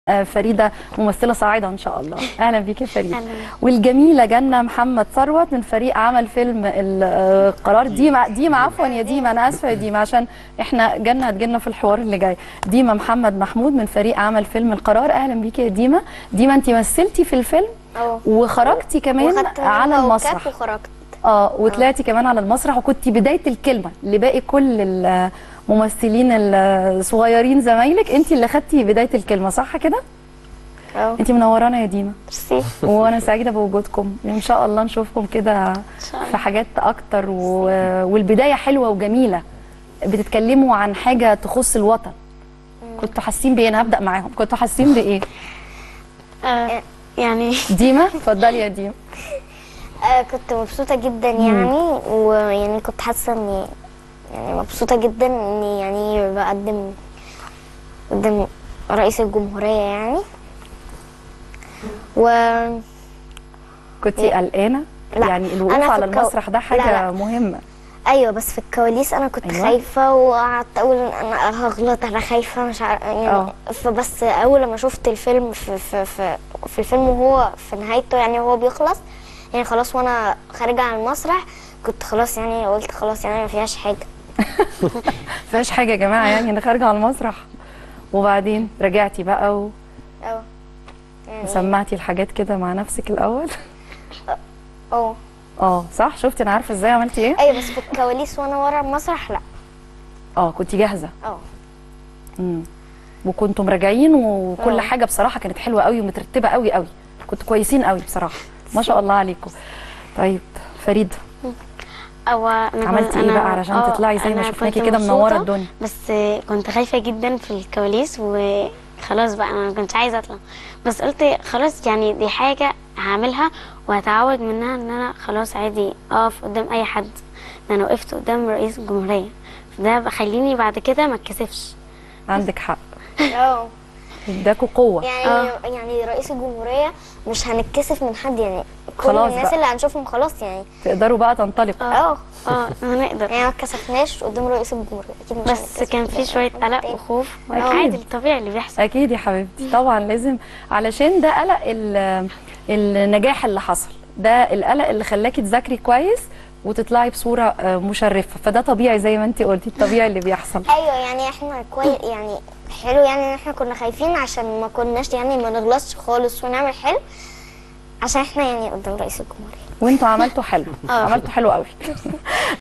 آه، فريده ممثله صاعده ان شاء الله اهلا بيك يا فريده أهلاً. والجميله جنه محمد ثروت من فريق عمل فيلم القرار ديما ديما عفوا يا ديما انا اسفه يا ديما عشان احنا جنه هتجيلنا في الحوار اللي جاي ديما محمد محمود من فريق عمل فيلم القرار اهلا بيكي يا ديما ديما انت مثلتي في الفيلم اه وخرجتي كمان وخدت على منها المسرح وكاب وخرجت اه وطلعتي كمان على المسرح وكنتي بدايه الكلمه لباقي كل الممثلين الصغيرين زمايلك انت اللي خدتي بدايه الكلمه صح كده اه انت منورانا يا ديما ميرسي وانا سعيده بوجودكم ان شاء الله نشوفكم كده ان شاء في الله حاجات اكتر و... والبدايه حلوه وجميله بتتكلموا عن حاجه تخص الوطن كنتوا حاسين بايه انا هبدا معاهم كنتوا حاسين بايه آه يعني ديما اتفضلي يا ديما آه كنت مبسوطة جدا يعني ويعني كنت حاسة اني يعني مبسوطة جدا اني يعني بقدم قدام رئيس الجمهورية يعني و كنتي قلقانه لا، يعني الوقوف أنا في على الكو- المسرح ده حاجه لا، لا. مهمه ايوه بس في الكواليس انا كنت أيوة. أيوة. خايفه وقعدت اقول إن انا هغلط انا خايفه مش عارفه آه. يعني فبس اول لما شفت الفيلم في في في, في الفيلم وهو في نهايته يعني وهو بيخلص يعني خلاص وانا خارجه على المسرح كنت خلاص يعني قلت خلاص يعني ما فيهاش حاجه فيهاش حاجه يا جماعه يعني انا خارجه على المسرح وبعدين رجعتي بقى اه يعني وسمعتي الحاجات كده مع نفسك الاول اه اه صح شفتي انا عارفه ازاي عملتي ايه ايوه بس في الكواليس وانا ورا المسرح لا اه كنتي جاهزه اه امم وكنتوا مراجعين وكل آه. حاجه بصراحه كانت حلوه قوي ومترتبه قوي قوي كنتوا كويسين قوي بصراحه ما شاء الله عليكم طيب فريد او أنا عملتي ايه أنا- بقى علشان آه، تطلعي زي ما أنا شفناكي كنت كده منوره مبسوطة، الدنيا بس كنت خايفه جدا في الكواليس وخلاص بقى انا ما كنتش عايزه اطلع بس قلت خلاص يعني دي حاجه هعملها وهتعود منها ان انا خلاص عادي اقف قدام اي حد ان انا وقفت قدام رئيس الجمهوريه فده بخليني بعد كده ما اتكسفش عندك حق اه اداكوا قوه يعني يعني رئيس الجمهوريه مش هنتكسف من حد يعني كل خلاص الناس بقى. اللي هنشوفهم خلاص يعني تقدروا بقى تنطلقوا اه اه هنقدر يعني ما اتكسفناش قدام رئيس الجمهوريه اكيد مش بس هنتكسف كان في قدام شويه حد قلق تاني. وخوف أكيد. عادي الطبيعي اللي بيحصل اكيد يا حبيبتي طبعا لازم علشان ده قلق ال- النجاح اللي حصل ده القلق اللي خلاكي تذاكري كويس وتطلعي بصوره آه، مشرفه فده طبيعي زي ما انت قلتي الطبيعي اللي بيحصل ايوه يعني احنا كويس يعني حلو يعني ان احنا كنا خايفين عشان ما كناش يعني ما نغلطش خالص ونعمل حلو عشان احنا يعني قدام رئيس الجمهوريه وانتوا عملتوا حلو آه. عملتوا حلو قوي